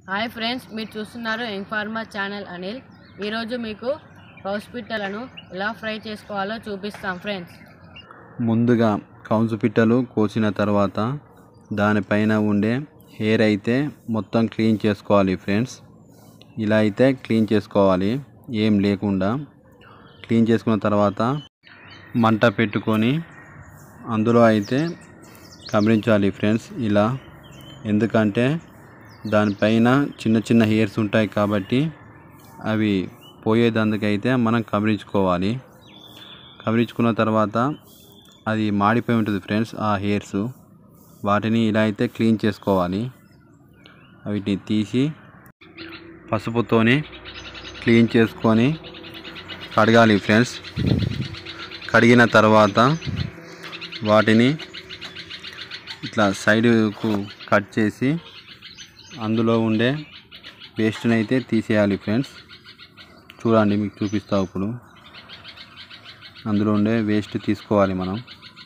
hi friends మీరు చూస్తున్నారు young farmer channel Anil ఈరోజు మీకు కౌస్ పిట్టలను ఎలా ఫ్రై చేసుకోవాలో చూపిస్తాం ఫ్రెండ్స్ ముందుగా కౌన్సు పిట్టలు కోసిన తర్వాత దానిపైన ఉండే హెయిర్ అయితే మొత్తం క్లీన్ చేసుకోవాలి ఫ్రెండ్స్ ఇలా అయితే క్లీన్ చేసుకోవాలి ఏం లేకుండా క్లీన్ చేసుకున్న తర్వాత మంట పెట్టుకొని అందులో అయితే కమిరించాలి ఫ్రెండ్స్ ఇలా ఎందుకంటే దానిపైన చిన్న చిన్న హెయిర్స్ ఉంటాయి కాబట్టి అవి పోయేదందుకైతే మనం కమిరించుకోవాలి కమిరించుకున్న తర్వాత అది మాడిపోయి ఉంటుంది ఫ్రెండ్స్ ఆ హెయిర్స్ వాటిని ఇలా అయితే క్లీన్ చేసుకోవాలి వీటిని తీసి పసుపుతోని క్లీన్ చేసుకొని కడగాలి ఫ్రెండ్స్ కడిగిన తర్వాత వాటిని ఇట్లా సైడ్కు కట్ చేసి అందులో ఉండే వేస్ట్ని అయితే తీసేయాలి ఫ్రెండ్స్ చూడండి మీకు చూపిస్తా ఇప్పుడు అందులో ఉండే వేస్ట్ తీసుకోవాలి మనం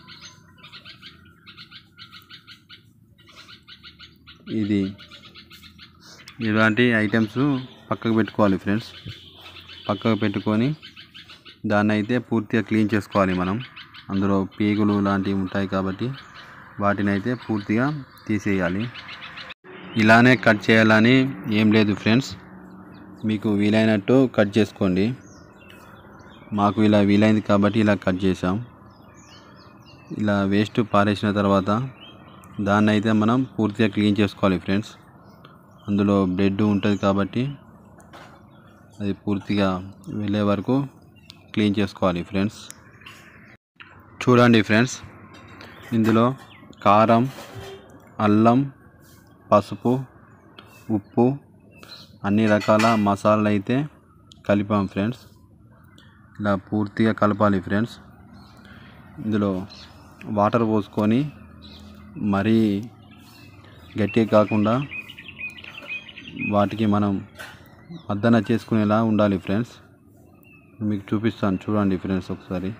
ఇది ఇలాంటి ఐటమ్స్ పక్కకు పెట్టుకోవాలి ఫ్రెండ్స్ పక్కకు పెట్టుకొని దాన్ని అయితే పూర్తిగా క్లీన్ చేసుకోవాలి మనం అందులో పీగులు లాంటివి ఉంటాయి కాబట్టి వాటిని అయితే పూర్తిగా తీసేయాలి ఇలానే కట్ చేయాలని ఏం లేదు ఫ్రెండ్స్ మీకు వీలైనట్టు కట్ చేసుకోండి మాకు ఇలా వీలైంది కాబట్టి ఇలా కట్ చేసాం ఇలా వేస్ట్ పారేసిన తర్వాత దాన్ని అయితే మనం పూర్తిగా క్లీన్ చేసుకోవాలి ఫ్రెండ్స్ అందులో బ్లడ్ ఉంటుంది కాబట్టి అది పూర్తిగా వెళ్ళే వరకు క్లీన్ చేసుకోవాలి ఫ్రెండ్స్ చూడండి ఫ్రెండ్స్ ఇందులో కారం అల్లం పసుపు ఉప్పు అన్ని రకాల మసాలాలు అయితే కలిపాం ఫ్రెండ్స్ ఇలా పూర్తిగా కలపాలి ఫ్రెండ్స్ ఇందులో వాటర్ పోసుకొని మరీ గట్టిగా కాకుండా వాటికి మనం మద్దన చేసుకునేలా ఉండాలి ఫ్రెండ్స్ మీకు చూపిస్తాను చూడండి ఫ్రెండ్స్ ఒకసారి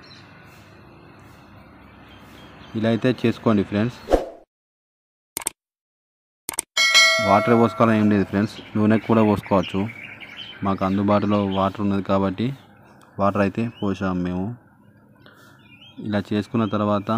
ఇలా అయితే చేసుకోండి ఫ్రెండ్స్ వాటర్ పోసుకోవాలని ఏం లేదు ఫ్రెండ్స్ నూనె కూడా పోసుకోవచ్చు మాకు అందుబాటులో వాటర్ ఉన్నది కాబట్టి వాటర్ అయితే పోసాం మేము ఇలా చేసుకున్న తర్వాత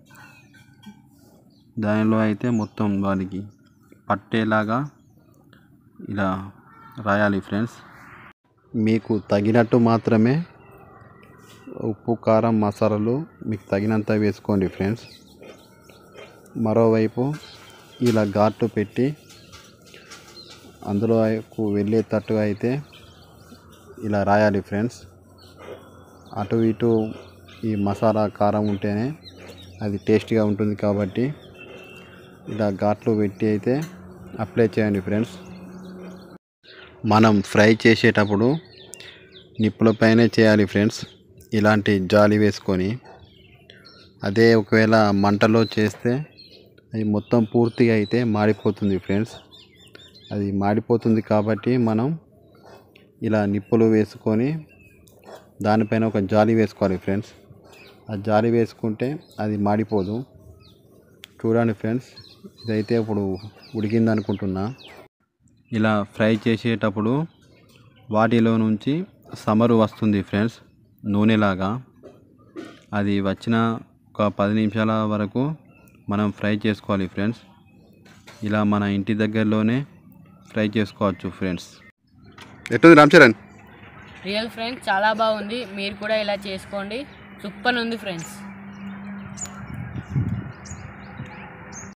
దానిలో అయితే మొత్తం వానికి పట్టేలాగా ఇలా రాయాలి ఫ్రెండ్స్ మీకు తగినట్టు మాత్రమే ఉప్పు కారం మసాలాలు మీకు తగినంత వేసుకోండి ఫ్రెండ్స్ మరోవైపు ఇలా ఘాటు పెట్టి అందులో వెళ్ళేటట్టుగా అయితే ఇలా రాయాలి ఫ్రెండ్స్ అటు ఇటు ఈ మసాలా కారం ఉంటేనే అది టేస్టీగా ఉంటుంది కాబట్టి ఇలా ఘాట్లు పెట్టి అయితే అప్లై చేయండి ఫ్రెండ్స్ మనం ఫ్రై చేసేటప్పుడు నిప్పుల పైనే చేయాలి ఫ్రెండ్స్ ఇలాంటి జాలి వేసుకొని అదే ఒకవేళ మంటలో చేస్తే అది మొత్తం పూర్తిగా అయితే మాడిపోతుంది ఫ్రెండ్స్ అది మాడిపోతుంది కాబట్టి మనం ఇలా నిప్పులు వేసుకొని దానిపైన ఒక జాలి వేసుకోవాలి ఫ్రెండ్స్ ఆ జాలి వేసుకుంటే అది మాడిపోదు చూడండి ఫ్రెండ్స్ ఇదైతే ఇప్పుడు ఉడికింది అనుకుంటున్నా ఇలా ఫ్రై చేసేటప్పుడు వాటిలో నుంచి సమరు వస్తుంది ఫ్రెండ్స్ నూనెలాగా అది వచ్చిన ఒక పది నిమిషాల వరకు మనం ఫ్రై చేసుకోవాలి ఫ్రెండ్స్ ఇలా మన ఇంటి దగ్గరలోనే ఫ్రై చేసుకోవచ్చు ఫ్రెండ్స్ ఎట్టుంది రామ్ చరణ్ రియల్ ఫ్రెండ్స్ చాలా బాగుంది మీరు కూడా ఇలా చేసుకోండి సూపర్ ఉంది ఫ్రెండ్స్